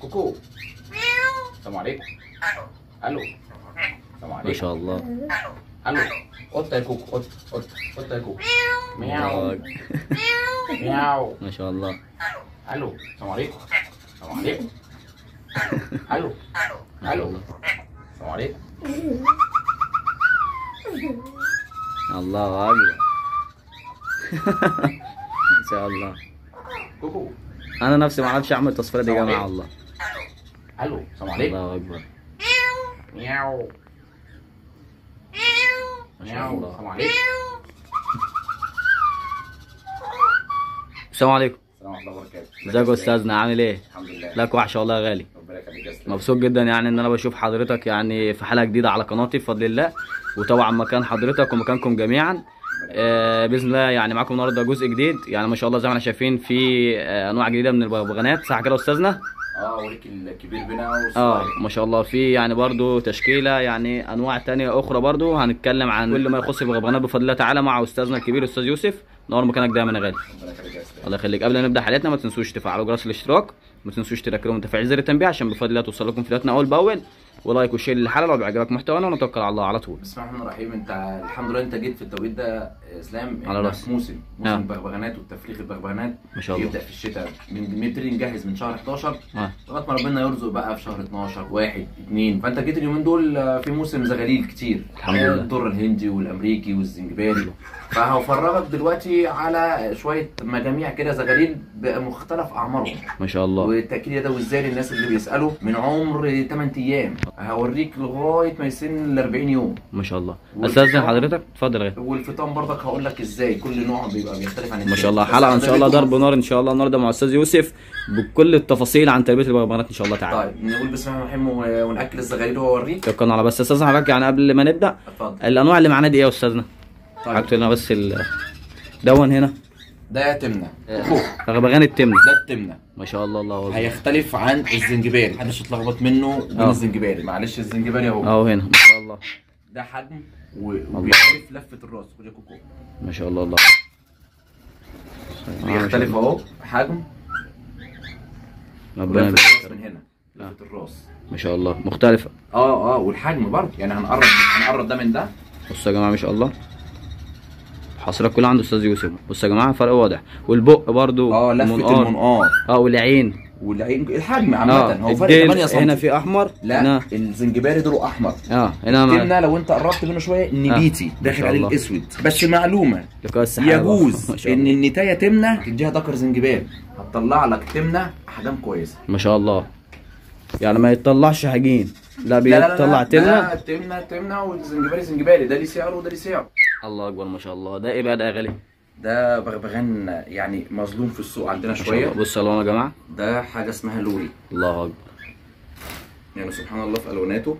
كوكو السلام عليكم الو السلام ما عليكم شاء الله الو قطه يا كوكو قطه قطه قطه يا كوكو مياو الله. مياو ما شاء الله الو السلام عليكم السلام عليكم الو ما شاء الو الله السلام عليكم الله اكبر ان شاء الله كوكو انا نفسي ما اعرفش اعمل التصفيره دي يا جماعه والله الو السلام عليكم الله اكبر مياو ما شاء مياو الله السلام عليكم السلام عليكم السلام ورحمه الله وبركاته ازيك يا استاذنا عامل ايه الحمد لله لك وحشه والله يا غالي ربنا يخليك يا اسلام مبسوط جدا يعني ان انا بشوف حضرتك يعني في حلقه جديده على قناتي بفضل الله وطبعا مكان حضرتك ومكانكم جميعا آه باذن الله يعني معاكم النهارده جزء جديد يعني ما شاء الله زي ما احنا شايفين في آه انواع جديده من البغبغانات صح كده يا استاذنا اه اوريك الكبير بنا اه والصغير ما شاء الله في يعني برضو تشكيله يعني انواع تانية اخرى برضو هنتكلم عن كل ما يخص البغبغانات بفضل الله تعالى مع استاذنا الكبير استاذ يوسف نور مكانك دايما يا غالي ربنا يخليك يا اسلام الله يخليك قبل ما نبدا حلقتنا ما تنسوش تفعلوا جرس الاشتراك ما تنسوش تركزوا وتفعيل زر التنبيه عشان بفضل الله توصل لكم فيديوهاتنا اول باول ولايك وشير للحلقه لو بيعجبك محتوانا ونتوكل على الله على طول بسم الله الرحمن الرحيم انت الحمد لله انت جيت في التوقيت ده اسلام على احنا راسي. في موسم موسم آه. البغبغانات والتفريخ البغبغانات ما شاء الله يبدا في الشتاء من بنبتدي نجهز من شهر 11 اه لغايه ما ربنا يرزق بقى في شهر 12 واحد اثنين فانت جيت اليومين دول آه، في موسم زغاليل كتير الحمد آه، لله. الدر الهندي والامريكي والزنجباري فهفرغك دلوقتي على شويه مجاميع كده زغاليل بمختلف اعمارهم ما شاء الله والتاكيد ده وازاي للناس اللي بيسالوا من عمر 8 ايام هوريك لغايه ما يسن ال 40 يوم ما شاء الله والفطار. استاذن حضرتك اتفضل يا غالي والفطام برضك هقول لك ازاي كل نوع بيبقى بيختلف عن ما التاني. شاء الله بس حلقه ان شاء الله أغلبيتهم- ضرب نار ان شاء الله النهارده مع استاذ يوسف بكل التفاصيل عن تربيه البغبغانات ان شاء الله تعالى طيب نقول بسم الله الرحمن الرحيم و- وناكل الزغاليل واوريك توكلنا على بس استاذ حضرتك يعني قبل ما نبدا اتفضل الانواع اللي معانا دي ايه يا استاذنا طيب حطيت لنا بس ال دون هنا ده تمنه خوخ بغبغان التمنه ده التمنه ما شاء الله الله اكبر هيختلف عن الزنجباري محدش يتلخبط منه وبين آه. الزنجباري معلش الزنجباري اهو اهو هنا ما شاء الله ده حجم و- وبيختلف لفه الراس خد يا كوكو ما شاء الله الله بيختلف اهو حجم ربنا ولفه يبارك. الراس من هنا لفه الراس ما شاء الله مختلفه اه اه والحجم برضه يعني هنقرب هنقرب ده من ده بصوا يا جماعه ما شاء الله الحصيره كلها عند استاذ يوسف بصوا يا جماعه فرق واضح والبق برضو اه لفه منقار. المنقار اه والعين والعين الحجم عامه اه هو فرق الديل 8 سم هنا في احمر لا هنا الزنجباري دول احمر اه هنا مع التمنه لو انت قربت منه شويه نبيتي ما داخل شاء عليه الله. الاسود بس معلومه لقاء السحابه يجوز ما شاء ان الله النتايه تمنه تديها ذكر زنجباري هتطلع لك تمنه احجام كويسه ما شاء الله يعني ما يطلعش حاجين لا لا لا لا بيطلع لا تمنه تمنه تمنه والزنجباري زنجباري ده ليه سعره وده ليه سعره الله اكبر ما شاء الله ده ايه بقى ده يا غالي ده بغبغان يعني مظلوم في السوق عندنا ما شاء الله شويه بصوا الوان يا جماعه ده حاجه اسمها لوري الله اكبر يعني سبحان الله في الواناته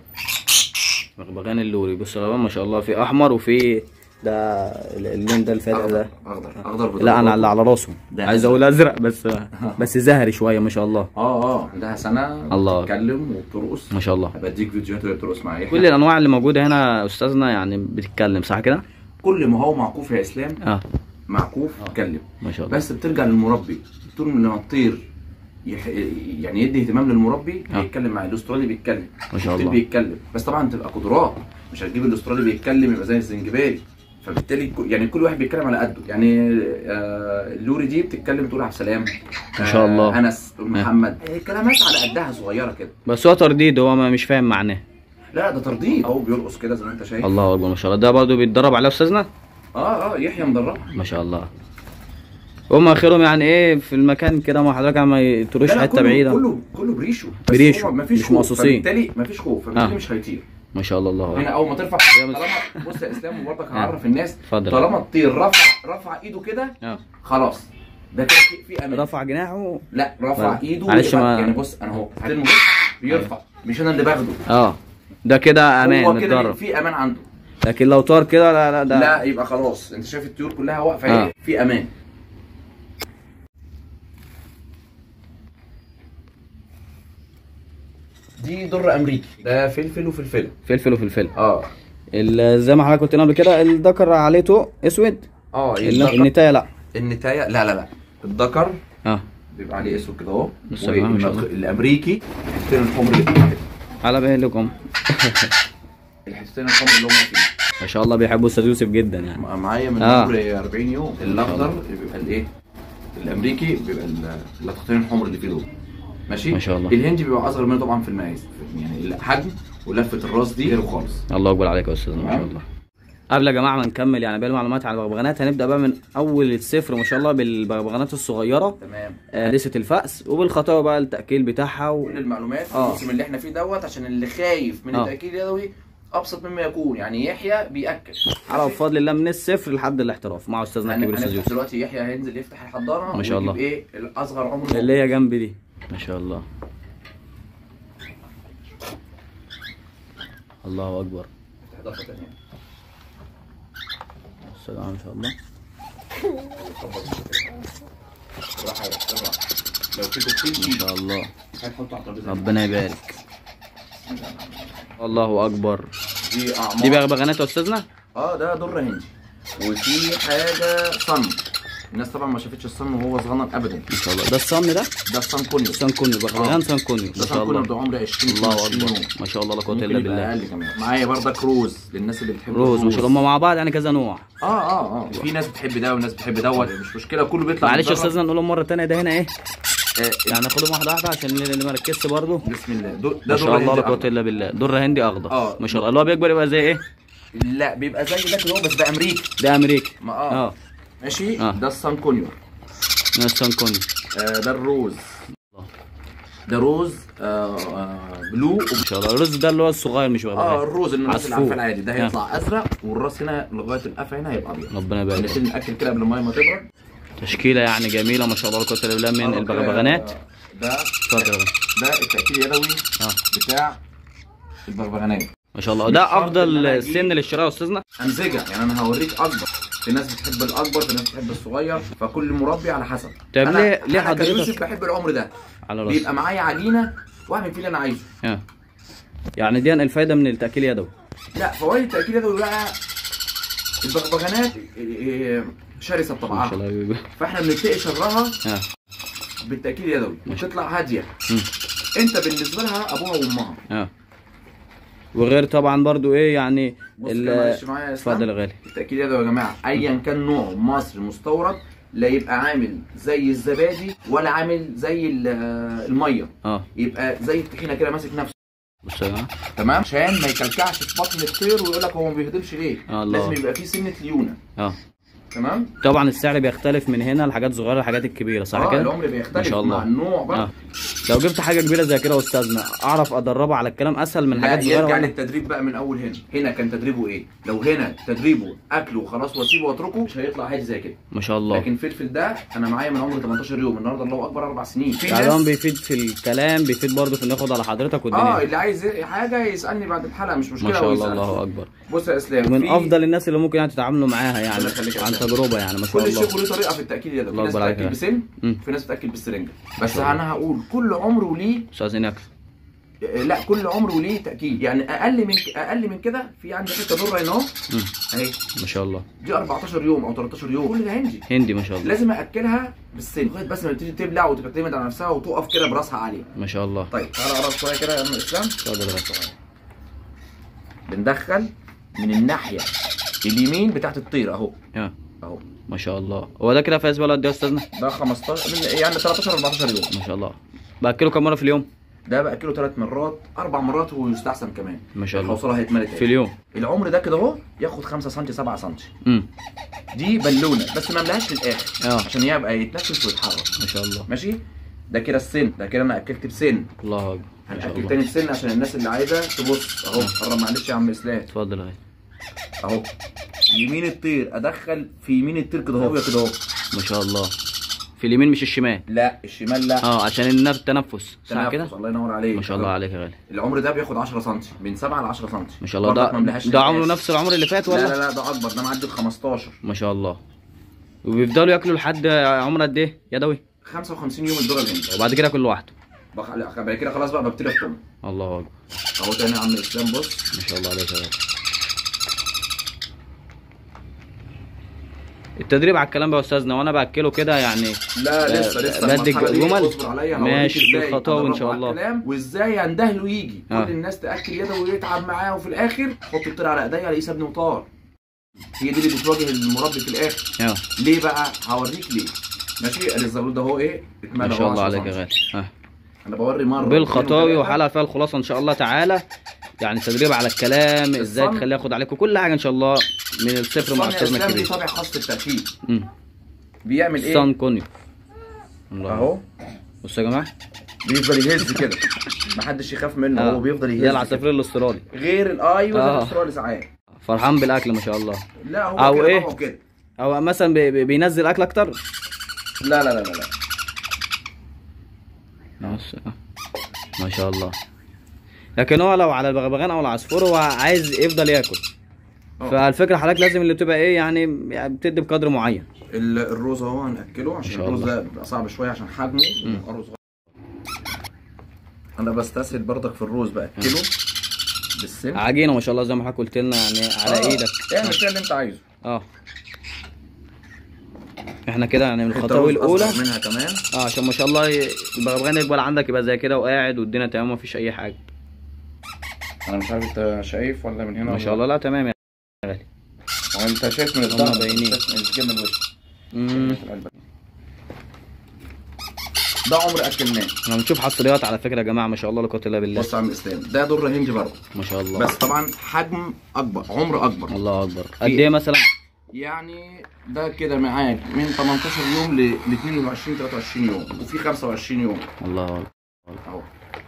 بغبغان اللوري بصوا الوان ما شاء الله في احمر وفي ده اللون ده الفاتح ده اخضر اخضر بدرجات. لا انا اللي على راسه ده عايز أزرق. اقول ازرق بس بس زهري شويه ما شاء الله اه اه عندها سنه الله. بتتكلم وبترقص ما شاء الله بديك فيديوهات وهي بترقص معايا كل الانواع اللي موجوده هنا يا استاذنا يعني بتتكلم صح كده كل ما هو معكوف يا اسلام اه معكوف اتكلم ما شاء الله بس بترجع للمربي طول لما الطير يح... يعني يدي اهتمام للمربي آه. هيتكلم معاه الاسترالي بيتكلم ما شاء الطير الله بيتكلم بس طبعا تبقى قدرات مش هتجيب الاسترالي بيتكلم يبقى زي الزنجباري فبالتالي ك- يعني كل واحد بيتكلم على قده يعني آه اللوري دي بتتكلم تقول عبد السلام ما شاء الله. آه انس محمد آه كلمات على قدها صغيره كده بس هو ترديد هو ما مش فاهم معناه لا ده ترديد اهو بيرقص كده زي ما انت شايف الله اكبر ما شاء الله ده برضه بيتدرب عليه استاذنا اه اه يحيى مدربها ما شاء الله هم اخرهم يعني ايه في المكان كده مع حضرتك ما يطيروش لا لا حته كله بعيده كله كله بريشو بس بريشو، هو مفيش مش خوف مقصوصين. فبالتالي مفيش خوف فبالتالي آه. مش هيطير ما شاء الله الله هنا أكبر. اول ما ترفع يا مس- طالما بص يا اسلام وبرضك هعرف الناس اتفضل. طالما الطير رفع رفع ايده كده اه خلاص ده كده في, في امان رفع جناحه لا رفع لا. ايده معلش يبقى- ما- يعني بص انا اهو هتلمه بص بيرفع مش انا اللي باخده اه ده كده امان هو كده متدرب في امان عنده لكن لو طار كده لا لا ده لا يبقى خلاص انت شايف الطيور كلها واقفه آه. ايه في امان دي در امريكي ده فلفل وفلفله فلفل وفلفل اه ال- زي ما حضرتك قلت لنا قبل كده الذكر عليته اسود اه الن- النتايه لا النتايه لا لا لا الذكر اه بيبقى عليه اسود كده اهو بسم الله ما شاء الله. والامريكي الحتتين الحمر اللي فيه كده. على بالكم الحتتين الحمر اللي هم فيه ما شاء الله بيحبوا استاذ يوسف جدا يعني مع- معايا من آه. عمر 40 يوم الاخضر بيبقى الايه الامريكي بيبقى ال- اللقطتين الحمر اللي فيه دول ماشي ما شاء الله. الهندي بيبقى اصغر منه طبعا في المقاس يعني الحجم ولفه الراس دي غيره خالص الله اكبر عليك يا استاذ ما شاء الله قبل يا جماعه ما نكمل يعني باقي المعلومات عن البغبغانات هنبدا بقى من اول الصفر ما شاء الله بالبغبغانات الصغيره تمام آه، لسه الفأس وبالخطايا بقى التاكيل بتاعها و... كل المعلومات آه. الموسم اللي احنا فيه دوت عشان اللي خايف من آه. التاكيد اليدوي ابسط مما يكون يعني يحيى بياكل على بفضل الله من الصفر لحد الاحتراف مع استاذنا هن- الكبير استاذ هنفتح يوسف دلوقتي يحيى هينزل يفتح الحضانه ما شاء ويجيب الله. ايه الاصغر عمر اللي هي جنبي دي ما شاء الله الله اكبر اضافه ثانيه السلام ما شاء الله راح راح لو في ما تكتيل شاء الله هنحطه على الترابيزه ربنا يبارك الله اكبر دي اعمار دي بغبغانات يا استاذنا اه ده در هندي وفي حاجه صن الناس طبعا ما شافتش الصن وهو صغنن ابدا ما شاء الله ده الصن ده ده الصن كونيو صن كوني بغبغان صن كوني ده ما صن شاء كونيو الله ده عمره 20 الله 22 اكبر يوم ما شاء الله لا قوه ممكن الا يبقى بالله اقل كمان معايا برضك روز للناس اللي بتحب روز ما الروز. شاء الله هم مع بعض يعني كذا نوع اه اه اه في ناس بتحب ده وناس بتحب دوت مش مشكله كله بيطلع معلش يا متدرب. استاذنا نقولهم مره تانية ده هنا ايه آه يعني خدهم واحده واحده عشان اللي اللي ما ركزش برضه بسم الله دو- ده ما در شاء الله هندي لا قوه أخضر. الا بالله در هندي اخضر آه. ما شاء الله اللي هو بيكبر يبقى زي ايه لا بيبقى زي ده كده هو بس ده امريكي ده امريكي ما اه, اه ماشي آه. ده الصن كونيو ده الصن كوني آه ده الروز ده روز آه آه بلو وب... ما شاء الله الرز ده اللي هو الصغير مش اه بغبغان الروز اللي الناس اللي عصفور. عارفه العادي ده آه. هيطلع ازرق والراس هنا لغايه القفا هنا هيبقى ابيض ربنا يبارك نبتدي ناكل كده قبل الميه ما تبرد تشكيله يعني جميله ما شاء الله لا قوه الا بالله من آه، البغبغانات كده ده اتفضل يا باشا. ده التاكيد اليدوي اه بتاع البغبغانات ما شاء الله مش ده شرط إن افضل أنا أجيب- سن للشراء يا استاذنا امزجه يعني انا هوريك اكبر في ناس بتحب الاكبر في ناس بتحب الصغير فكل مربي على حسب طب أنا- ليه- ليه أنا حضرتك- كيوسف بحب العمر ده على راسي بيبقى معايا عجينه واعمل فيه اللي انا عايزه اه يعني دي الفايده من التاكيل يدوي لا فوائد التاكيد اليدوي بقى البغبغانات إيه، شرسه ما شاء بطبعها الله يا بيبي. فاحنا بنتقي شرها اه بالتاكيد اليدوي ماشي. وتطلع هاديه مم. انت بالنسبه لها ابوها وامها اه وغير طبعا برضو ايه يعني بص ال- كده معلش معايا يا اسلام. اتفضل يا غالي التأكيد يا جماعة أيا كان نوعه مصري مستورد لا يبقى عامل زي الزبادي ولا عامل زي ال- المية اه يبقى زي الطحينة كده ماسك نفسه بص يا جماعه تمام عشان ما يكلكعش في بطن الطير ويقول لك هو ما بيهضمش ليه آه الله. لازم يبقى فيه سنة ليونة اه تمام طبعا السعر بيختلف من هنا لحاجات صغيره لحاجات الكبيره صح اه كده العمر بيختلف ما شاء الله. مع النوع بقى اه لو جبت حاجه كبيره زي كده يا استاذنا اعرف ادربها على الكلام اسهل من لا حاجات صغيره يرجع ولا للتدريب بقى من اول هنا هنا كان تدريبه ايه لو هنا تدريبه اكله وخلاص واسيبه واتركه مش هيطلع هادي زي كده ما شاء الله لكن فلفل ده انا معايا من عمر 18 يوم النهارده الله اكبر اربع سنين في يعني ناس هو بيفيد في الكلام بيفيد برضه في انه ياخد على حضرتك اه والدنيا اللي عايز حاجه يسالني بعد الحلقه مش مشكله ما شاء هو الله يسأل. الله اكبر بص يا اسلام ومن في افضل الناس اللي ممكن يعني تتعاملوا معاها يعني الله يخليك يا عن أستاذ. تجربه يعني ما شاء كل الله شيء له طريقه في التاكيد يا ده في الله ناس أكبر عليك بتاكل يا بسن مم. في ناس بتاكل بالسرنجه بس شاء الله. انا هقول كل عمر وليه استاذ انك لا كل عمر وليه تاكيد يعني اقل من اقل من كده في عندي حته ضره هنا اهو مم. اهي ما شاء الله دي 14 يوم او 13 يوم كل ده هندي هندي ما شاء الله لازم اكلها بالسن لغايه بس ما تبتدي تبلع وتعتمد على نفسها وتقف كده براسها عاليه ما شاء الله طيب تعالى اقرب شويه كده يا ام اسلام اتفضل يا غالي. بندخل من الناحيه اليمين بتاعت الطير اهو اه اهو ما شاء الله هو ده كده فايز بقى قد ايه يا استاذنا ده 15 يعني 13 14 يوم ما شاء الله باكله كم مره في اليوم ده باكله ثلاث مرات اربع مرات ويستحسن كمان ما شاء الله الحوصله هيتملت في اليوم العمر ده كده اهو ياخد 5 سم 7 سم امم دي بالونه بس ما املاهاش للاخر اه عشان يبقى يتنفس ويتحرك ما شاء الله ماشي ده كده السن ده كده انا اكلت بسن الله اكبر ما شاء هنأكل الله تاني بسن عشان الناس اللي عايزه تبص اهو قرب معلش يا عم اسلام اتفضل يا غالي. اهو يمين الطير ادخل في يمين الطير كده اهو كده اهو ما شاء الله في اليمين مش الشمال لا الشمال لا اه عشان النف- التنفس صح تنفس، كده الله ينور عليك ما شاء الله عليك يا غالي العمر ده بياخد 10 سم من 7 ل 10 سم ما شاء الله برضك ما ده املاهاش ده عمره للآخر. نفس العمر اللي فات لا لا ولا لا ده اكبر ده معدي ال 15 ما شاء الله وبيفضلوا ياكلوا لحد عمر قد ايه يدوي 55 يوم الدور الهندي وبعد كده كل لوحده بخ- لا، بعد كده خلاص بقى ببتدي احكم الله اكبر اهو تاني يا عم اسلام بص ما شاء الله عليك يا غالي التدريب على الكلام ده يا استاذنا وانا باكله كده يعني لا لسه لسه بدي المرحلة دي جمل؟ اصبر عليا أنا ماشي، هوريك إزاي بالخطوة إن أدربه شاء على الله. الكلام وازاي اندهله يجي آه. كل الناس تاكل يده ويتعب معاه وفي الاخر حط الطير على ايديا الاقيه سابني وطار هي دي اللي بتواجه المربي في الاخر اه ليه بقى هوريك ليه ماشي ادي الزغلول ده هو ايه اتملى ما أهو شاء الله 10 عليك يا سم. غالي اه انا بوري مره بالخطاوي واتنين وحلقه فيها الخلاصه ان شاء الله تعالى يعني تدريب على الكلام ازاي الصن- تخليه ياخد عليكم كل حاجه ان شاء الله من الصفر مع الصن يا استاذنا اسلام دي الكبير طابع خاص بالتاكيد امم بيعمل ايه صن كونيو الله اهو بصوا يا جماعه بيفضل يهز كده محدش يخاف منه آه. هو بيفضل يهز زي كده. العصافير الاسترالي غير الاي وزي آه. الاسترالي ساعات فرحان بالاكل ما شاء الله لا هو أو كده إيه؟ طبعه كده او مثلا بي- بي- بينزل اكل اكتر لا لا لا لا لا بس آه. ما شاء الله لكن هو لو على البغبغان او العصفور هو عايز يفضل ياكل آه. فالفكره حضرتك لازم اللي تبقى ايه يعني يعني بتدي بقدر معين ال- الروز اهو هناكله ما عشان شاء الروز الله. ده بيبقى صعب شويه عشان حجمه مم. بيبقى صغير انا بستسهل برضك في الروز باكله بالسن عجينه ما شاء الله زي ما حضرتك قلت لنا يعني على آه، ايدك اعمل فيها اللي انت عايزه اه احنا كده يعني من حتة الخطوه روز الاولى أصغر منها كمان اه عشان ما شاء الله ي- البغبغان يقبل عندك يبقى زي كده وقاعد والدنيا تمام مفيش اي حاجه انا مش عارف انت شايف ولا من هنا ما شاء الله لا تمام يا غالي هو انت شايف من هما الظهر باينين. شايف من الوش امم في العلبة. ده عمر اكلناه احنا بنشوف حصريات على فكره يا جماعه ما شاء الله لا قوه الا بالله بص يا عم اسلام ده در هندي برضه ما شاء الله بس طبعا حجم اكبر عمر اكبر الله اكبر قد ايه مثلا يعني ده كده معاك من 18 يوم ل 22 23 يوم وفي 25 يوم الله اكبر اهو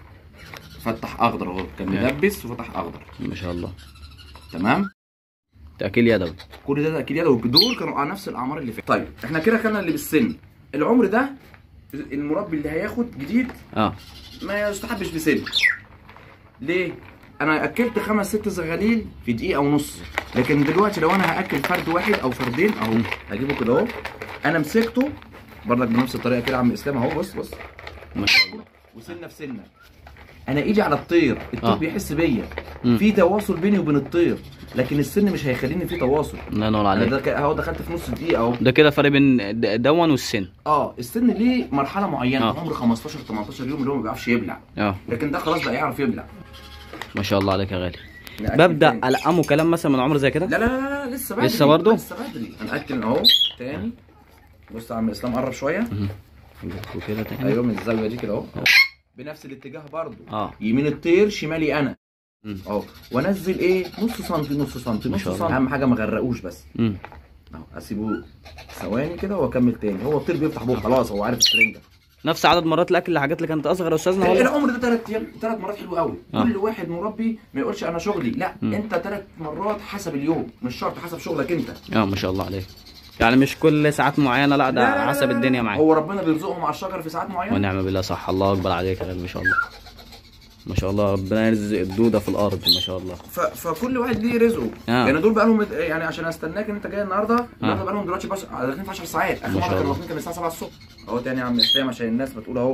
فتح اخضر اهو كان مدبس وفتح اخضر ما شاء الله تمام تاكيل يدوي كل ده اكيد يلا دول كانوا على نفس الاعمار اللي فاتت طيب احنا كده خدنا اللي بالسن العمر ده المربي اللي هياخد جديد اه ما يستحبش بسن ليه انا اكلت خمس ست زغاليل في دقيقه ونص لكن دلوقتي لو انا هاكل فرد واحد او فردين اهو هجيبه كده اهو انا مسكته برضك بنفس الطريقه كده يا عم اسلام اهو بص بص ما شاء الله وسنه في سنه انا ايدي على الطير الطير آه. بيحس بيا مم. في تواصل بيني وبين الطير لكن السن مش هيخليني في تواصل الله ينور انا عليك ده ك- اهو دخلت في نص دقيقه اهو ده كده فرق بين د- دون والسن اه السن ليه مرحله معينه آه. عمر 15 18 يوم اللي هو ما بيعرفش يبلع اه لكن ده خلاص بقى يعرف يبلع ما شاء الله عليك يا غالي نأكل ببدا تاني. القمه كلام مثلا من عمر زي كده لا لا لا لا لسه بدري لسه برضه؟ لسه بدري هنأكل اهو تاني بص يا عم اسلام قرب شويه وكده تاني ايوه من الزاويه دي كده اهو بنفس الاتجاه برضه اه يمين الطير شمالي انا مم. اهو وانزل ايه نص سنتي نص سنتي ما نص شاء سنتي الله. اهم حاجه ما اغرقوش بس امم اهو اسيبه ثواني كده واكمل تاني هو الطير بيفتح بقه خلاص هو عارف السرنجه نفس عدد مرات الاكل الحاجات اللي كانت اصغر يا استاذنا ولا العمر ده ثلاث ايام ثلاث مرات حلو قوي آه. كل واحد مربي ما يقولش انا شغلي لا مم. انت ثلاث مرات حسب اليوم مش شرط حسب شغلك انت اه ما شاء الله عليك يعني مش كل ساعات معينه لا ده لا، لا، لا، حسب لا، الدنيا لا. معاك هو ربنا بيرزقهم على الشجر في ساعات معينه ونعم بالله صح الله اكبر عليك يا غالي ما شاء الله ما شاء الله ربنا يرزق الدوده في الارض ما شاء الله ف... فكل واحد ليه رزقه آه. يعني دول بقى لهم يعني عشان استناك ان انت جاي النهارده النهارده بقى لهم دلوقتي بس داخلين في 10 ساعات اخر ما مره شاء كانوا الله. واخدين كان الساعه 7 الصبح اهو تاني يا عم اسلام عشان الناس بتقول اهو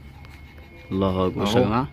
الله اكبر أهو. يا جماعه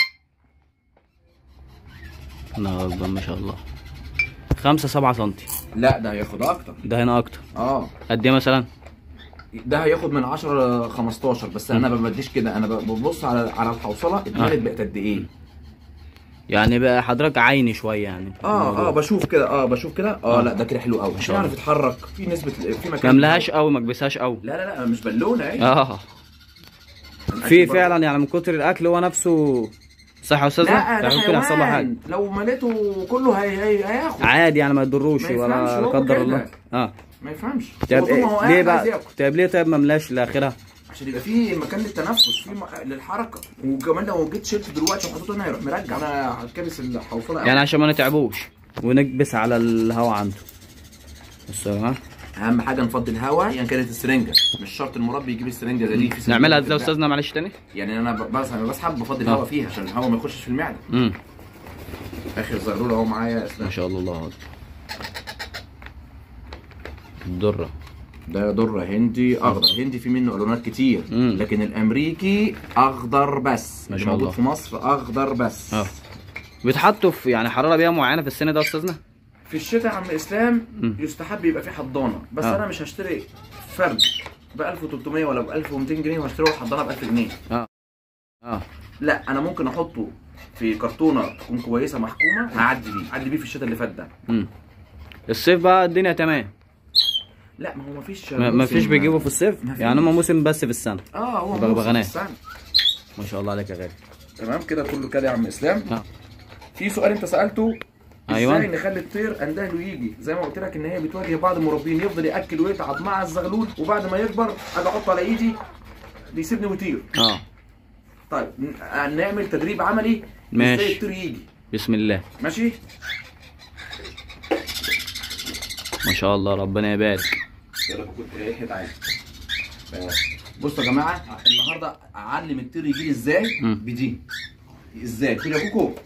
الله اكبر ما شاء الله خمسة سبعة سنتي لا ده هياخد اكتر ده هنا اكتر اه قد ايه مثلا ده هياخد من 10 ل 15 بس انا ما بديش كده انا ببص على على الحوصله اتملت بقت قد ايه يعني بقى حضرتك عيني شويه يعني اه اه بشوف كده اه بشوف كده اه آه. لا ده كده حلو قوي عشان الله. يعرف يتحرك في نسبه في مكان ما ملهاش قوي ما كبسهاش قوي لا لا لا مش بالونه اهي اه في فعلا يعني من كتر الاكل هو نفسه صح يا استاذنا لا ده يعني ممكن يحصل له حاجه حيوان لو مليته كله هي هي هياخد عادي يعني ما يضروش ما ولا يفهمش، هو لا قدر كده. الله اه ما يفهمش طب هو طول ما هو إيه ليه قاعد عايز بقى ياكل. طب ليه طيب ما ملاش لاخرها عشان يبقى في مكان للتنفس في م- للحركه وكمان لو جيت شلت دلوقتي وحطيته هنا هيروح مرجع انا هتكبس الحوصله يعني عشان ما نتعبوش ونكبس على الهواء عنده بصوا يا جماعه اهم حاجه نفضي الهواء يعني كانت السرنجه مش شرط المربي يجيب السرنجه زي دي في سرنجة نعملها ازاي يا بتتباع. استاذنا معلش تاني يعني انا ب- بس لما بسحب بفضي آه. الهواء فيها عشان الهواء ما يخشش في المعده امم اخر زغلول اهو معايا يا ما اسلام شاء الله الله اكبر الدره ده در هندي اخضر هندي في منه الوانات كتير مم. لكن الامريكي اخضر بس ما اللي شاء موجود الله. في مصر اخضر بس اه بيتحطوا في يعني حراره بيئه معينه في السن ده يا استاذنا في الشتاء يا عم اسلام مم. يستحب يبقى في حضانه بس آه. انا مش هشتري فرد ب 1300 ولا ب 1200 جنيه وهشتري حضانه ب 1000 جنيه اه لا انا ممكن احطه في كرتونه تكون كويسه محكومه هعدي بيه هعدي بيه في الشتاء اللي فات ده امم الصيف بقى الدنيا تمام لا ما هو مفيش ما ما فيش موسم- بيجيبوا في الصيف مفيش. يعني هم موسم بس في السنه اه هو بغبغانات. موسم السنة. ما شاء الله عليك يا غالي تمام كده كله كده يا عم اسلام آه. في سؤال انت سالته أيوة. ازاي نخلي الطير اندهله يجي زي ما قلت لك ان هي بتواجه بعض المربين يفضل ياكل ويتعب مع الزغلول وبعد ما يكبر اجي احطه على ايدي بيسيبني ويطير اه طيب ن- نعمل تدريب عملي ماشي. ازاي الطير يجي بسم الله ماشي ما شاء الله ربنا يبارك يلا كنت ايه تعالى بصوا يا جماعه النهارده اعلم الطير يجي لي ازاي مم. بدي ازاي كده يا كوكو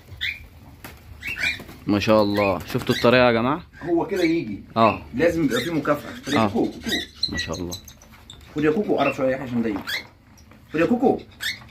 ما شاء الله شفتوا الطريقه يا جماعه هو كده يجي اه لازم يبقى فيه مكافاه خد يا آه. كوكو كوكو ما شاء الله خد يا كوكو قرب شويه يا عشان ده يجي خد يا كوكو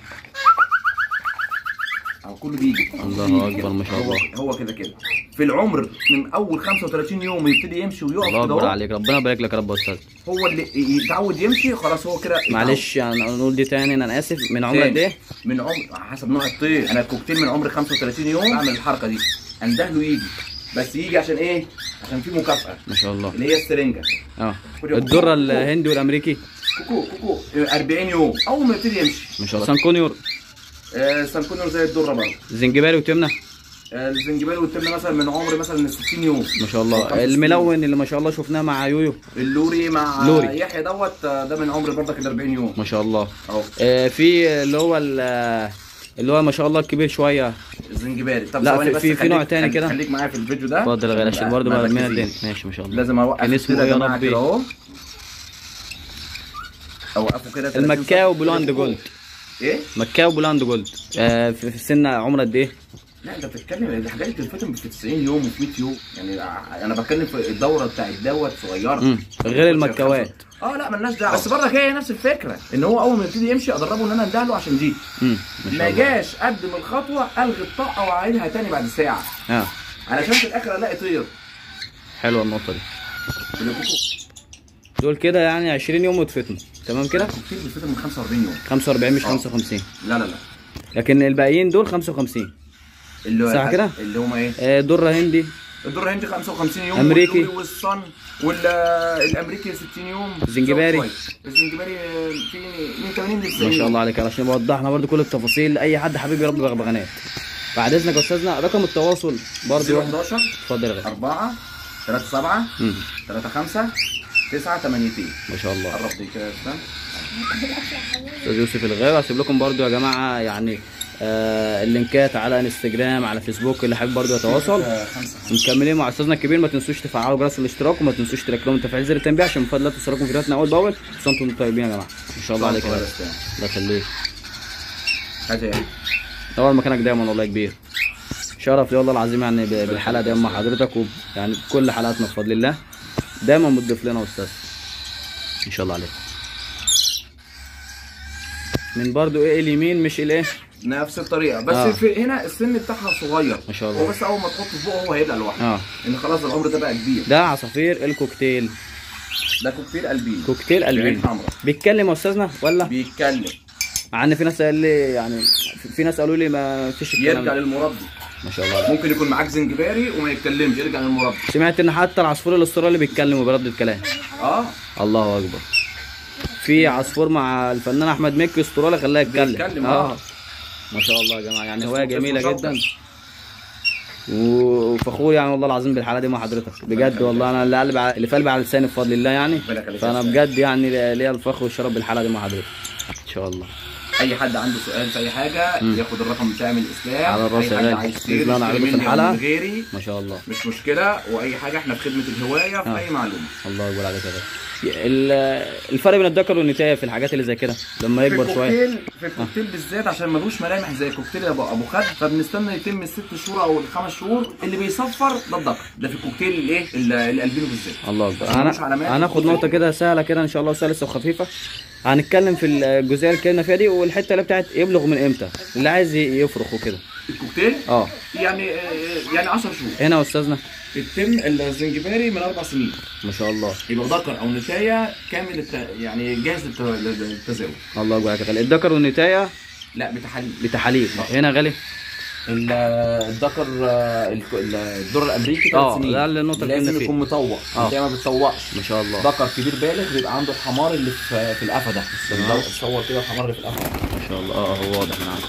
اهو كله بيجي الله بيجي أكبر، كده. ما شاء هو- الله. هو كده كده في العمر من اول 35 يوم يبتدي يمشي ويقف الله كده اكبر اهو عليك ربنا يبارك لك يا رب يا استاذ هو اللي يتعود يمشي خلاص هو كده يتعود. معلش يعني نقول دي تاني انا اسف من عمر تاني. قد ايه من عمر حسب نوع الطير انا الكوكتيل من عمر 35 يوم بعمل الحركه دي اندهله يجي بس يجي عشان ايه عشان في مكافاه ما شاء الله اللي هي السرنجه اه خد يا الذره كوكو. الهندي والامريكي كوكو كوكو 40 يوم اول ما يبتدي يمشي ما شاء الله سانكونيور آه سانكونيور زي الدره برضه زنجباري وتمنه آه الزنجبيل والتمنه مثلا من عمر مثلا 60 يوم ما شاء أو الله 65 الملون اللي ما شاء الله شفناه مع يويو اللوري مع لوري. يحيى دوت آه، ده من عمر برضك ال 40 يوم ما شاء الله اهو آه في اللي هو ال- اللي هو ما شاء الله الكبير شويه الزنجباري طب لا، ثواني في- بس في- في خليك- نوع تاني خليك- كده. خليك معايا في الفيديو ده اتفضل يا غالي عشان برضه ما بقى من بركز الدنيا فيه. ماشي ما شاء الله لازم اوقف كان اسمه كده ايه يا جماعة ربي؟ كده اهو اوقفه كده 30 المكاو سم. بلوند جولد ايه؟ مكاو بولاند جولد آه في في سن عمر قد ايه؟ لا انت بتتكلم دي حاجات بتتفتن في 90 يوم وفي 100 يوم يعني انا بتكلم في الدوره بتاعت دوت صغيره مم. غير المكاوات اه لا مالناش دعوه بس برضك هي نفس الفكره ان هو اول ما يبتدي يمشي ادربه ان انا اندهله عشان دي امم ما ما شاء الله جاش قدم الخطوه الغي الطاقه واعيدها تاني بعد ساعه اه علشان في الاخر الاقي طير حلوه النقطه دي دول كده يعني 20 يوم وتفتنوا تمام كده كتير بيتفتن من 45 يوم 45 مش آه. 55 لا لا لا لكن الباقيين دول 55 اللي هو صح كده؟ اللي هم ايه؟ آه دره هندي الدور الهندي 55 يوم أمريكي. والدوري والصن والامريكي 60 يوم الزنجباري. شوية. الزنجباري في من 80 ل 90 ما شاء الله عليك علشان وضحنا برضو كل التفاصيل لاي حد حبيب يربي بغبغانات بعد اذنك يا استاذنا رقم التواصل برضو 011 اتفضل يا غالي 4 3 7 مم. 3 5 9 8 ما شاء الله قرب دي كده يا اسلام استاذ يوسف الغير هسيب لكم برضو يا جماعه يعني آه اللينكات على انستجرام على فيسبوك اللي حابب برضو يتواصل آه، خمسة مكملين مع استاذنا الكبير ما تنسوش تفعلوا جرس الاشتراك وما تنسوش تركبوا تفعيل زر التنبيه عشان بفضل توصلكم فيديوهاتنا اول باول كل وانتم طيبين يا جماعه ان شاء الله عليك يا يا غالي. اسلام الله يخليك حاجه ايه طبعا مكانك دايما والله كبير شرف لي والله العظيم يعني ب- بالحلقه دايما مع حضرتك ويعني بكل حلقاتنا بفضل الله دايما بتضيف لنا استاذ ان شاء الله عليك من برضو ايه اليمين مش الايه نفس الطريقه بس آه. في هنا السن بتاعها صغير ما شاء الله. هو بس اول ما تحطه في بقه هو هيبقى لوحده اه ان خلاص العمر ده بقى كبير ده عصافير الكوكتيل ده كوكتيل قلبين كوكتيل بعين قلبين حمراء بيتكلم يا استاذنا ولا بيتكلم مع ان في ناس قال لي يعني في- في ناس قالوا لي ما فيش الكلام يرجع ده للمربي ما شاء الله عليك. ممكن يكون معاك زنجباري وما يتكلمش يرجع للمربي سمعت ان حتى العصفور الاسترالي بيتكلم وبيردد كلام اه الله اكبر في عصفور مع الفنان احمد مكي استرالي خلاه يتكلم بيتكلم، آه. ما شاء الله يا جماعه يعني اسمه- هوايه اسمه جميله شوكة. جدا وفخور يعني والله العظيم بالحلقه دي مع حضرتك بجد والله انا اللي قلبي على- اللي في قلبي على لساني بفضل الله يعني ربنا يخليك يا فانا أستاذ. بجد يعني ليا الفخر والشرف بالحلقه دي مع حضرتك ان شاء الله اي حد عنده سؤال في اي حاجه ياخد الرقم بتاعي من الاسلام على الراس اي يا حد غالي. عايز بإذن يشتري الله أنا يشتري عارف مني أو الحلقة. من غيري ما شاء الله مش مشكله واي حاجه احنا في خدمه الهوايه في آه. اي معلومه الله اكبر عليك يا غالي ال- الفرق بين الذكر والنتايه في الحاجات اللي زي كده لما في يكبر شويه الكوكتيل في الكوكتيل بالذات عشان ملوش ملامح زي كوكتيل ابو ابو خد فبنستنى يتم الست شهور او الخمس شهور اللي بيصفر ده الذكر ده في الكوكتيل الايه ال- الالبينو بالذات الله اكبر عشان ملوش انا علامات. هناخد نقطه كده سهله كده ان شاء الله سلسه وخفيفه هنتكلم في الجزئيه اللي اتكلمنا فيها دي والحته اللي بتاعت يبلغ من امتى اللي عايز ي- يفرخ وكده الكوكتيل اه يعني آه، يعني 10 شهور هنا يا استاذنا التم الزنجباري من اربع سنين ما شاء الله يبقى ذكر او نتايه كامل الت... يعني جاهز للت- للتزاوج الله اكبر عليك غالي الذكر والنتايه لا بتحاليل بتحاليل هنا غالي ال- الذكر آه، الك- ال- الدور الامريكي آه، ثلاث سنين ده اللي النقطة اللي لازم كنا فيه. يكون مطوق آه. آه. ما بتطوقش ما شاء الله ذكر كبير بالغ بيبقى عنده الحمار اللي في في القفا ده تمام. تصور كده الحمار اللي في القفا ما شاء الله اه هو واضح معاك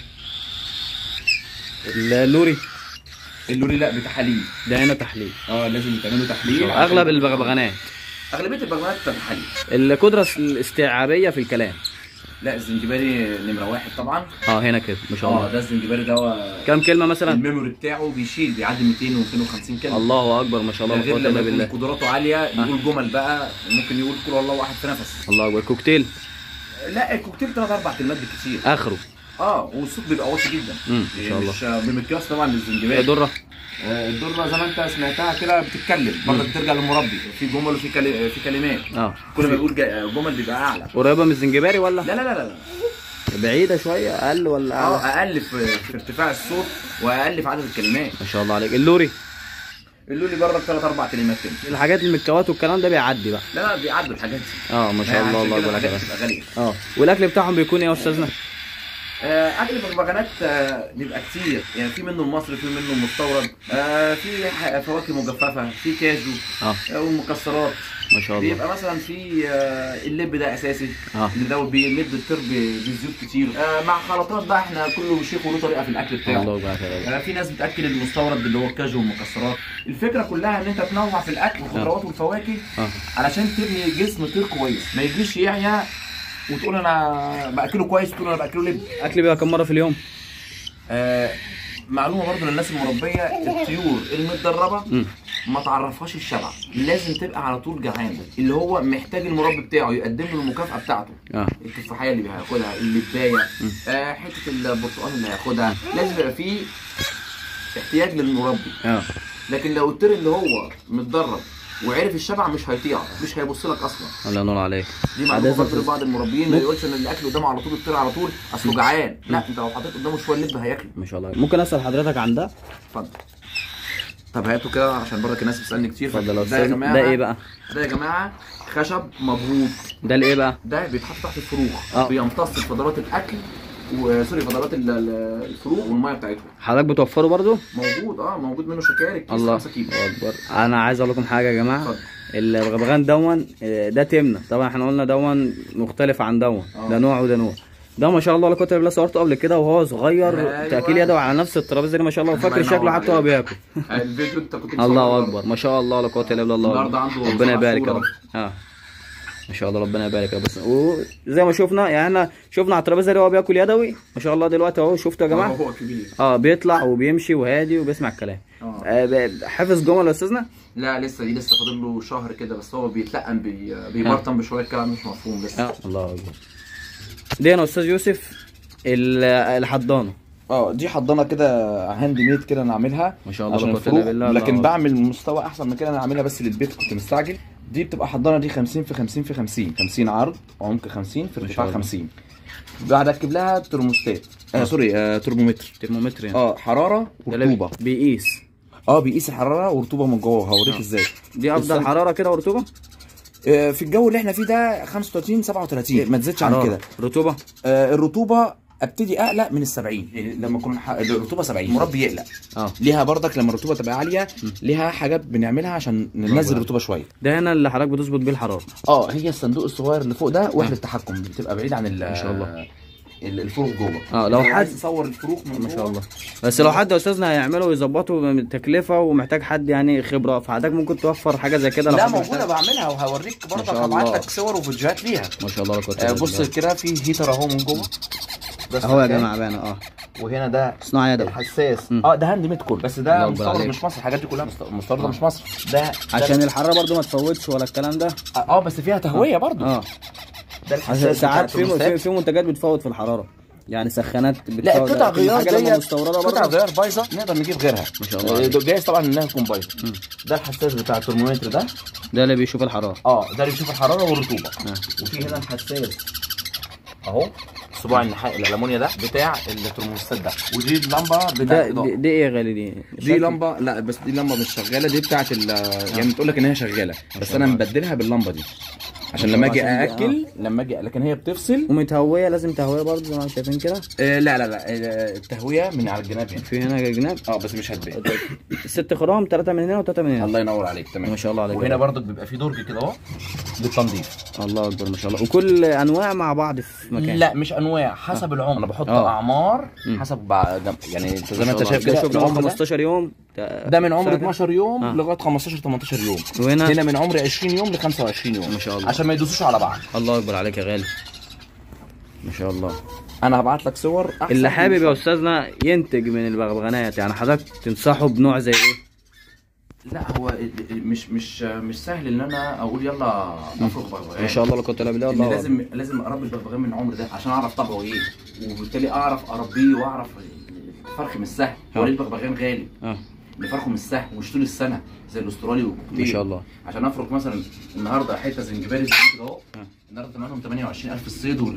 اللوري اللوري لا بتحاليل ده هنا تحليل اه لازم تعملوا تحليل اغلب عشان- البغبغانات اغلبيه البغبغانات تحاليل القدره الاستيعابيه في الكلام لا الزنجباري نمره واحد طبعا اه هنا كده ما شاء اه الله ده الزنجباري ده هو كم كلمه مثلا الميموري بتاعه بيشيل بيعدي 200 و250 كلمه الله اكبر ما شاء الله ده لا غير قوه لما الا يكون بالله قدراته عاليه يقول جمل بقى ممكن يقول كل الله واحد في نفس الله اكبر كوكتيل لا الكوكتيل ثلاث اربع كلمات بالكتير اخره اه والصوت بيبقى واطي جدا امم ما شاء الله مش بمقياس طبعا للزنجباري دره آه، الدره زي ما انت سمعتها كده بتتكلم برضه بترجع للمربي في جمل وفي كلي... في كلمات اه كل ما يقول جا- جمل بيبقى اعلى قريبه من الزنجباري ولا لا لا لا لا بعيده شويه اقل ولا اه اعلى اقل في, في ارتفاع الصوت واقل في عدد الكلمات ما شاء الله عليك اللوري اللولي بره ثلاث اربع كلمات كده الحاجات المكوات والكلام ده بيعدي بقى لا لا بيعدوا الحاجات دي اه ما شاء الله الله اكبر عليك الحاجات بتبقى غاليه اه والاكل بتاعهم بيكون ايه يا استاذنا آه، اكل البغبغانات آه، بيبقى كتير يعني في منه المصري في منه المستورد آه، في ح- فواكه مجففه في كاجو اه آه، والمكسرات ما شاء الله بيبقى مثلا في آه، اللب ده اساسي اه اللي ده بيمد الطير ب- بزيوت كتير آه، مع خلطات بقى احنا كل شيخ وله طريقه في الاكل بتاعه الله اكبر عليك آه، في ناس بتاكل المستورد اللي هو الكاجو والمكسرات الفكره كلها ان انت تنوع في الاكل والخضروات والفواكه اه علشان تبني جسم طير كويس ما يجيش يعيا وتقول انا باكله كويس وتقول انا باكله لب اكل بيبقى كم مره في اليوم آه معلومه برضو للناس المربيه الطيور المتدربه امم ما تعرفهاش الشبع لازم تبقى على طول جعان اللي هو محتاج المربي بتاعه يقدم له المكافاه بتاعته اه التفاحيه اللي هياخدها اللبايه آه حته البرتقال اللي هياخدها لازم يبقى فيه احتياج للمربي اه لكن لو الطير اللي هو متدرب وعرف الشبع مش هيطيع مش هيبص لك اصلا الله ينور عليك دي بعد معلومه إذنك برضه لبعض المربيين ما يقولش ان الاكل قدامه على طول الطير على طول اصله جعان لا انت لو حطيت قدامه شويه لب هياكله ما شاء الله ممكن اسال حضرتك عن ده اتفضل طب هاتوا كده عشان برضك الناس بتسالني كتير اتفضل يا ده يا استاذ جماعه ده ايه بقى ده يا جماعه خشب مبهوط ده الايه بقى ده بيتحط تحت الفروخ آه. بيمتص فضلات الاكل وسوري فضلات ال- ال- الفروخ والميه بتاعتهم حضرتك بتوفره برضو موجود اه موجود منه شكارك كيس الله 5 كيلو اكبر انا عايز اقول لكم حاجه يا جماعه اتفضل البغبغان دون آه، ده تمنه طبعا احنا قلنا دون مختلف عن دون آه. ده نوع وده نوع ده ما شاء الله لا قوه الا بالله صورته قبل كده وهو صغير أيوة. تاكيل يده على نفس الترابيزه دي ما شاء الله الله وفاكر ينور شكله حتى وهو عليك. بياكل الفيديو انت كنت مصوره الله برضه. اكبر ما شاء الله لا قوه الا بالله النهارده عنده ربنا صورة يبارك يا صورة. رب اه ما شاء الله ربنا يبارك يا بس وزي ما شفنا يعني احنا شفنا على الترابيزه دي وهو بياكل يدوي ما شاء الله دلوقتي اهو شفتوا يا جماعه هو كبير اه بيطلع وبيمشي وهادي وبيسمع الكلام اه آه ب- حافظ جمل يا استاذنا لا لسه دي لسه فاضل له شهر كده بس هو بيتلقن بي... بيبرطم بشويه كلام مش مفهوم لسه اه الله اكبر دي انا استاذ يوسف ال- الحضانه اه دي حضانه كده هاند ميد كده انا عاملها ما شاء الله عشان لا قوة الفروق إلا بالله، الله لكن أكبر. بعمل مستوى احسن من كده انا عاملها بس للبيت كنت مستعجل دي بتبقى حضانه دي 50 في 50 في 50 50 عرض عمق 50 في ما ارتفاع شاء الله. 50 بعد اركب لها ترموستات آه سوري آه ترمومتر ترمومتر يعني اه حراره ده اللي ورطوبه بيقيس اه بيقيس الحراره ورطوبه من جوه هوريك آه. ازاي دي افضل السن- حراره كده ورطوبه آه في الجو اللي احنا فيه ده 35 37 ما تزيدش عن حرارة. كده رطوبه آه الرطوبه ابتدي اقلق من ال 70 يعني لما يكون ح- الرطوبه 70 المربي يقلق اه ليها برضك لما الرطوبه تبقى عاليه ليها حاجات بنعملها عشان ننزل الرطوبه شويه ده هنا اللي حضرتك بتظبط بيه الحراره اه هي الصندوق الصغير اللي فوق ده وحده التحكم بتبقى بعيد عن ال ما شاء الله. ال- الفروخ جوه اه لو لو حد عايز يصور الفروخ من ما شاء جوه، الله بس لو حد يا استاذنا هيعمله ويظبطه من تكلفه ومحتاج حد يعني خبره فحضرتك ممكن توفر حاجه زي كده لو لا حد موجوده محتاج. بعملها وهوريك برضك شاء هبعت الله. لك صور وفيديوهات ليها ما شاء الله لا قوه آه إلا بص بالله. كده في هيتر اهو من جوه ده اهو يا السخان. جماعه باين اه وهنا ده صناعه يدوي الحساس مم. اه ده هاند ميد كله بس الله ده أكبر مستورد عليك. مش مصر الحاجات دي كلها مست- مستورده مش مصر ده عشان الحراره برضو ما تفوتش ولا الكلام ده اه بس فيها تهويه برضو اه ده عشان الحساس ساعات بتاع في في, الترموستات. في منتجات بتفوت في الحراره يعني سخانات لا بتفوت القطع لكن غيار الحاجه لما ديت مستورده قطع برضه غيار بايظه نقدر نجيب غيرها ما شاء الله آه، عليك. ده جايز طبعا انها تكون بايظه مم. ده الحساس بتاع الترمومتر ده ده اللي بيشوف الحراره اه ده اللي بيشوف الحراره والرطوبه آه. وفي هنا الحساس اهو الصباع النحاس الالومنيا ده بتاع الترموستات ده ودي اللمبه بتاع ده الإضاءة. دي, دي ايه يا غالي دي دي شكل- لمبه لا بس دي لمبه مش شغاله دي بتاعت ال يعني بتقول لك ان هي شغاله بس شاء انا الله. مبدلها باللمبه دي عشان شاء لما الله، اجي عشان دي- ااكل لما اجي لكن هي بتفصل ومتهويه لازم تهويه برضه زي ما شايفين كده آه لا لا لا آه، التهويه من على الجناب يعني في هنا جناب اه بس مش هتبان ست خرام ثلاثه من هنا وثلاثه من هنا الله ينور عليك تمام ما شاء الله عليك وهنا برضو بيبقى في درج كده اهو للتنظيف الله اكبر ما شاء الله وكل انواع مع بعض في مكان لا مش انواع حسب العمر انا بحط آه. اعمار مم. حسب بع- يعني انت زي ما ما انت شاء شايف الله. كده شوف من العمر ده 15 يوم ده من عمر ساعة. 12 يوم آه. لغايه 15 18 يوم وهنا هنا من عمر 20 يوم ل 25 يوم ما شاء الله. عشان ما يدوسوش على بعض الله اكبر عليك يا غالي ما شاء الله انا هبعت لك صور احسن اللي حابب من- يا استاذنا ينتج من البغبغانات يعني حضرتك تنصحه بنوع زي ايه لا هو ال- ال- مش مش مش سهل ان انا اقول يلا افرغ بغبغان ما شاء الله لا قوه الا بالله إن الله أكبر. لازم لازم اربي البغبغان من العمر ده عشان اعرف طبعه ايه وبالتالي اعرف اربيه واعرف الفرخ مش سهل آه. هو ليه البغبغان غالي اه اللي فرخه مش سهل مش طول السنه زي الاسترالي والكوكتيل ما شاء الله عشان افرك مثلا النهارده حته زنجباري زي كده اهو آه. النهارده ثمنهم 28000 الصيد وال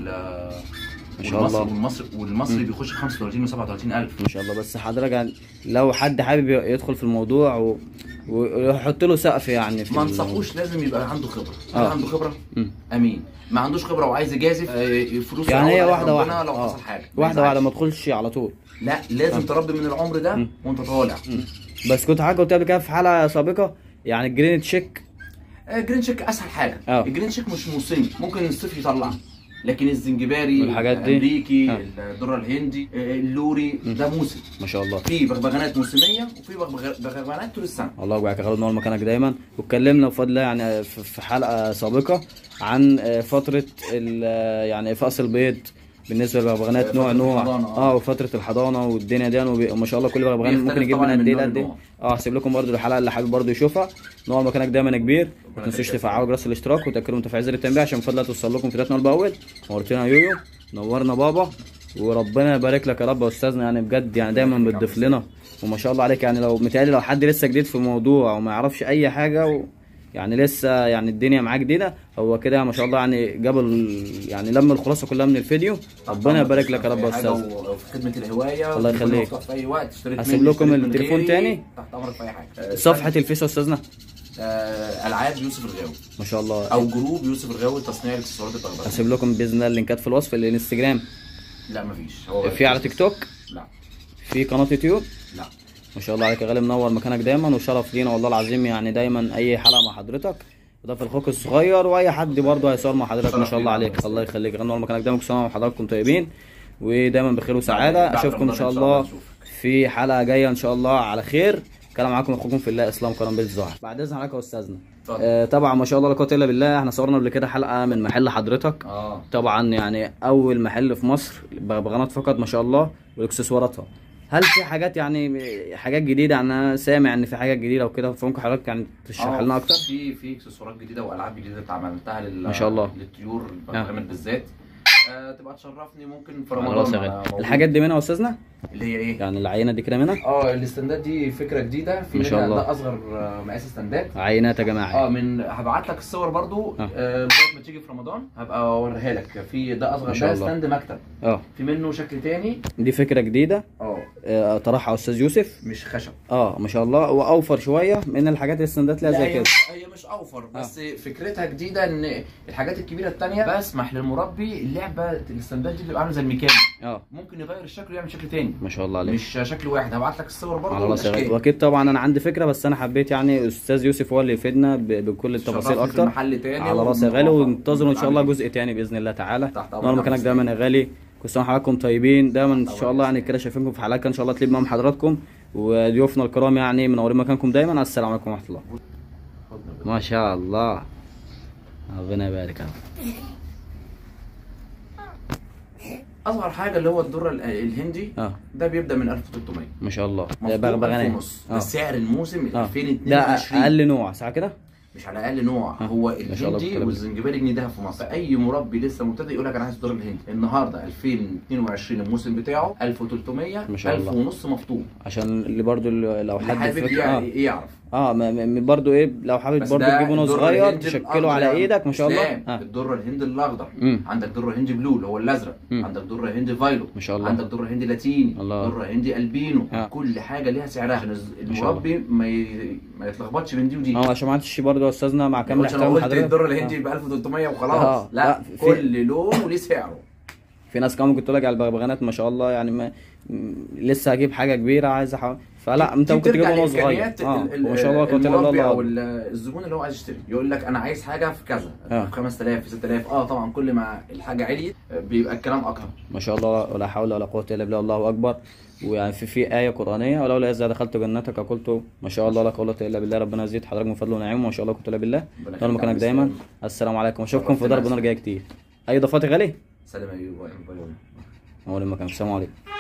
ما شاء والمصري الله. والمصري والمصري بيخش 35 و37000 ما شاء الله بس حضرتك يعني لو حد حابب يدخل في الموضوع و... ويحط له سقف يعني في ما ال- انصحوش لازم يبقى عنده خبره آه. اللي عنده خبره مم. امين ما عندوش خبره وعايز يجازف آه، فلوس يعني هي يعوض واحده ربنا واحده لو آه. حصل حاجه ما واحده واحده يزعلش. ما تدخلش على طول لا لازم آه. تربي من العمر ده مم. وانت طالع بس كنت حاجه قلت قبل كده في حلقه سابقه يعني الجرين تشيك آه، جرين شيك اسهل حاجه آه. الجرين شيك مش موسمي ممكن الصيف يطلع لكن الزنجباري والحاجات دي؟ الامريكي آه. الذره الهندي آه، اللوري ده موسم ما شاء الله في بغبغانات موسميه وفي بغبغ- بغبغانات طول السنه الله يبارك غالب نور مكانك دايما واتكلمنا بفضل الله يعني في في حلقه سابقه عن آه، فتره ال- آه، يعني فأس البيض بالنسبه للبغبغانات آه، نوع فترة نوع الحضانة، آه. اه وفتره الحضانه والدنيا دي وبي- وما شاء الله كل بغبغان بيختلف ممكن يجيب طبعاً من قد من ايه نوع لقد ايه لنوع. اه هسيب لكم برضو الحلقه اللي حابب برضو يشوفها نوع مكانك دايما يا كبير ما تنسوش يخليك. تفعلوا جرس الاشتراك وتاكدوا انتوا في عزر التنبيه عشان بفضل الله توصل لكم فيديوهاتنا اول باول نورتنا يا يويو نورنا بابا وربنا يبارك لك يا رب يا استاذنا يعني بجد يعني دايما بتضيف لنا وما شاء الله عليك يعني لو متهيألي لو حد لسه جديد في الموضوع وما يعرفش اي حاجه و... يعني لسه يعني الدنيا معاه جديده هو كده ما شاء الله يعني جاب ال- يعني لم الخلاصه كلها من الفيديو ربنا يبارك لك يا رب يا أي حاجة استاذ و- وفي خدمه الهوايه الله والتليفون يخليك. مفتوح في اي وقت اشتريت هسيب مني، لكم اشتريت من التليفون غيري، تاني. تحت امرك في اي حاجه آه، صفحه الفيس يا استاذنا آه، العاب يوسف الغاوي ما شاء الله او جروب يوسف الغاوي تصنيع الاكسسوارات البغبغان هسيب لكم باذن الله اللينكات في الوصف الانستجرام لا مفيش هو في على تيك توك لا في قناه يوتيوب لا ما شاء الله عليك يا غالي منور مكانك دايما وشرف لينا والله العظيم يعني دايما اي حلقه مع حضرتك اضافه اخوك الصغير واي حد برضه هيصور مع حضرتك ما شاء الله عليك الله يخليك غالي منور مكانك دايما كل سنه وحضراتكم طيبين ودايما بخير وسعاده بعد اشوفكم ان رمضان شاء إن شاء الله الله نشوفك. في حلقه جايه ان شاء الله على خير كلام معاكم اخوكم في الله اسلام كرم بيت الزهر بعد اذن حضرتك يا استاذنا اتفضل. آه طبعا ما شاء الله لا قوه الا بالله احنا صورنا قبل كده حلقه من محل حضرتك اه طبعا يعني اول محل في مصر بغبغانات فقط ما شاء الله واكسسواراتها هل في حاجات يعني حاجات جديده يعني انا سامع ان في حاجات جديده وكده فممكن حضرتك يعني تشرح آه، لنا اكتر في في اكسسوارات جديده والعاب جديده عملتها لل ما شاء الله. للطيور البغبغانات بالذات آه تبقى تشرفني ممكن في خلاص رمضان يا أنا غالي موجود. الحاجات دي منها يا استاذنا اللي هي ايه؟ يعني العينه دي كده منها اه الاستندات دي فكره جديده في ما شاء منها الله. ده اصغر آه، مقاس استندات عينات يا اه جماعه من هبعت لك الصور برضو آه. آه، لغايه ما تيجي في رمضان هبقى اوريها لك في ده اصغر ما شاء ده الله. ستاند مكتب اه في منه شكل تاني دي فكره جديده اه آه، طرحها استاذ يوسف مش خشب اه ما شاء الله واوفر شويه من الحاجات السندات اللي لا زي هي كده مش هي مش اوفر بس فكرتها جديده ان الحاجات الكبيره التانيه بسمح للمربي اللعبه الاستندات دي بتبقى عامله زي الميكاني اه ممكن يغير الشكل ويعمل شكل تاني ما شاء الله عليك مش شكل واحد هبعت لك الصور برضه على راسي يا غالي. والأشكال. واكيد طبعا انا عندي فكره بس انا حبيت يعني استاذ يوسف هو اللي يفيدنا ب- بكل التفاصيل شرفني في اكتر المحل تاني على راسي يا غالي وموافق. وانتظروا ان شاء الله عامل جزء تاني باذن الله تعالى تحت أمرك نور يا مكانك أستاذ. دايما يا غالي كل سنه وحضراتكم طيبين دايما ان طبعا شاء الله يا يعني كده شايفينكم في حلقات ان شاء الله تليق معاهم حضراتكم وضيوفنا الكرام يعني منورين مكانكم دايما السلام عليكم ورحمه الله خدنا ما شاء الله ربنا يبارك يا رب. اصغر حاجه اللي هو الذره ال- الهندي اه ده بيبدا من 1300 ما شاء الله ده مفتوح 1000 بغبغانات ونص اه ده سعر الموسم اه 2022 ده اقل نوع صح كده مش على اقل نوع آه. هو ما شاء الله الهندي بالكلام. والزنجباري جنيه دهب في مصر اي مربي لسه مبتدئ يقول لك انا عايز الدور الهندي النهارده 2022 الموسم بتاعه 1300 ما شاء 1000 الله. ونص مفتوح عشان اللي برضو اللي لو اللي حد حابب فاكر- يع- اه يعرف اه ما- ما- برضو ايه لو حابب بس برضو ده تجيبه نوع الدر صغير الهندي تشكله الأخضر على يا ايدك ما شاء الله إسلام. اه الدر الهندي الاخضر مم. عندك در هندي بلو اللي هو الازرق مم. عندك در هندي فايلو ما شاء الله. عندك در هندي لاتيني الله. در هندي البينو آه. كل حاجه ليها سعرها عشان الز- ما شاء الله. المربي ما ي... ما يتلخبطش بين دي ودي اه عشان ما عادش برضو يا استاذنا مع كامل مش انا احترام قلت لحضرتك الدر آه. الهندي ب 1300 آه. وخلاص لا، لا في- كل لون وليه سعره في ناس كمان ممكن تقول لك على البغبغانات ما شاء الله يعني ما م- لسه هجيب حاجه كبيره عايز أحاول. فلا انت دي ممكن بترجع تجيبه نوع صغير لإمكانيات اه ال- ال- وما شاء الله لا قوه الا المربي بالله او ال- الزبون اللي هو عايز يشتري يقول لك انا عايز حاجه في كذا آه. في 5000 في 6000 اه طبعا كل ما الحاجه عليت بيبقى الكلام اكتر ما شاء الله ولا حول ولا قوه الا بالله الله اكبر ويعني في في ايه قرانيه ولولا اذا دخلت جنتك قلت ما شاء الله لا قوه الا بالله ربنا يزيد حضرتك من فضله ونعمه ما شاء الله لا قوه الا بالله ربنا نور يخليك مكانك يا دايما إسلام. السلام عليكم اشوفكم في شرفتنا ضرب يا نار جاي كتير اي اضافات يا غالي سلام يا ايوب باي باي نور مكانك السلام عليكم